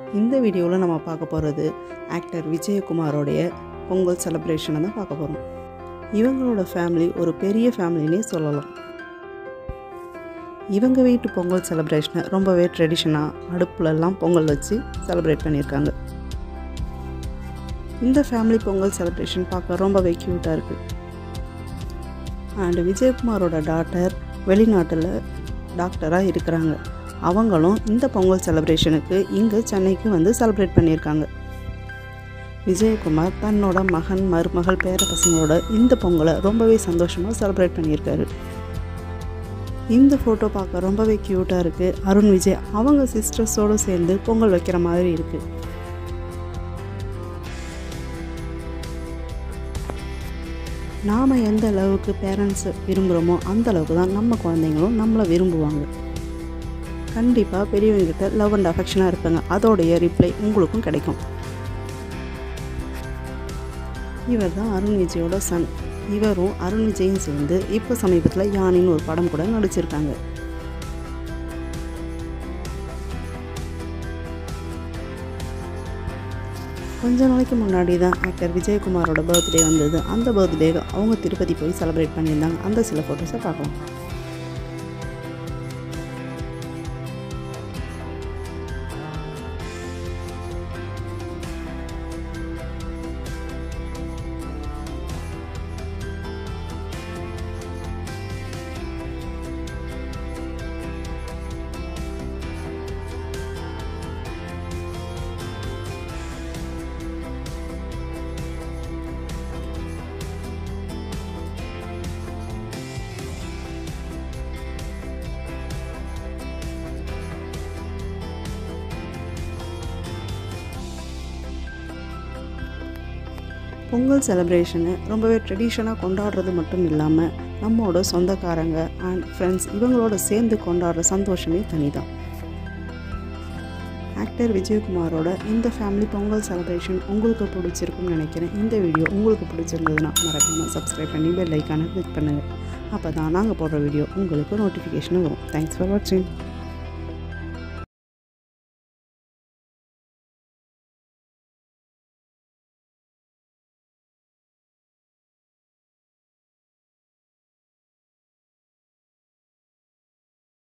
இந்த வீடியோவில் நம்ம பார்க்க போகிறது ஆக்டர் விஜயகுமாரோடைய பொங்கல் செலிப்ரேஷனை தான் பார்க்க போகிறோம் இவங்களோட ஃபேமிலி ஒரு பெரிய ஃபேமிலினே சொல்லலாம் இவங்க வீட்டு பொங்கல் செலிப்ரேஷனை ரொம்பவே ட்ரெடிஷனாக அடுப்புலலாம் பொங்கல் வச்சு செலிப்ரேட் பண்ணியிருக்காங்க இந்த ஃபேமிலி பொங்கல் செலிப்ரேஷன் பார்க்க ரொம்பவே க்யூட்டாக இருக்குது அண்ட் விஜயகுமாரோட டாட்டர் வெளிநாட்டில் டாக்டராக இருக்கிறாங்க அவங்களும் இந்த பொங்கல் செலிப்ரேஷனுக்கு இங்கே சென்னைக்கு வந்து செலிப்ரேட் பண்ணியிருக்காங்க விஜயகுமார் தன்னோட மகன் மருமகள் பேர பசங்களோட இந்த பொங்கலை ரொம்பவே சந்தோஷமாக செலிப்ரேட் பண்ணியிருக்காரு இந்த ஃபோட்டோ பார்க்க ரொம்பவே க்யூட்டாக இருக்குது அருண் விஜய் அவங்க சிஸ்டர்ஸோடு சேர்ந்து பொங்கல் வைக்கிற மாதிரி இருக்குது நாம் எந்த அளவுக்கு பேரண்ட்ஸ் விரும்புகிறோமோ அந்த அளவுக்கு தான் நம்ம குழந்தைங்களும் நம்மளை விரும்புவாங்க கண்டிப்பாக பெரியவங்ககிட்ட லவ் அண்ட் அஃபெக்ஷனாக இருப்பாங்க அதோடைய ரிப்ளை உங்களுக்கும் கிடைக்கும் இவர் தான் அருண் விஜயோட சன் இவரும் அருண் விஜயும் சேர்ந்து இப்போ சமீபத்தில் யானின்னு ஒரு படம் கூட நடிச்சிருக்காங்க கொஞ்ச நாளைக்கு முன்னாடி தான் ஆக்டர் விஜயகுமாரோட பர்த்டே வந்தது அந்த பர்த்டே அவங்க திருப்பதி போய் செலிப்ரேட் பண்ணியிருந்தாங்க அந்த சில ஃபோட்டோஸை பார்க்கலாம் பொங்கல் செலிப்ரேஷனை ரொம்பவே ட்ரெடிஷனாக கொண்டாடுறது மட்டும் இல்லாமல் நம்மளோட சொந்தக்காரங்க அண்ட் ஃப்ரெண்ட்ஸ் இவங்களோட சேர்ந்து கொண்டாடுற சந்தோஷமே தனிதான் ஆக்டர் விஜயகுமாரோட இந்த ஃபேமிலி பொங்கல் செலிப்ரேஷன் உங்களுக்கு பிடிச்சிருக்கும்னு நினைக்கிறேன் இந்த வீடியோ உங்களுக்கு பிடிச்சிருந்ததுன்னா மறக்காமல் சப்ஸ்கிரைப் பண்ணி பெல் ஐக்கானை கிளிக் பண்ணுங்கள் அப்போ தான் நாங்கள் போடுற வீடியோ உங்களுக்கு நோட்டிஃபிகேஷனும் வரும் தேங்க்ஸ் ஃபார் வாட்சிங்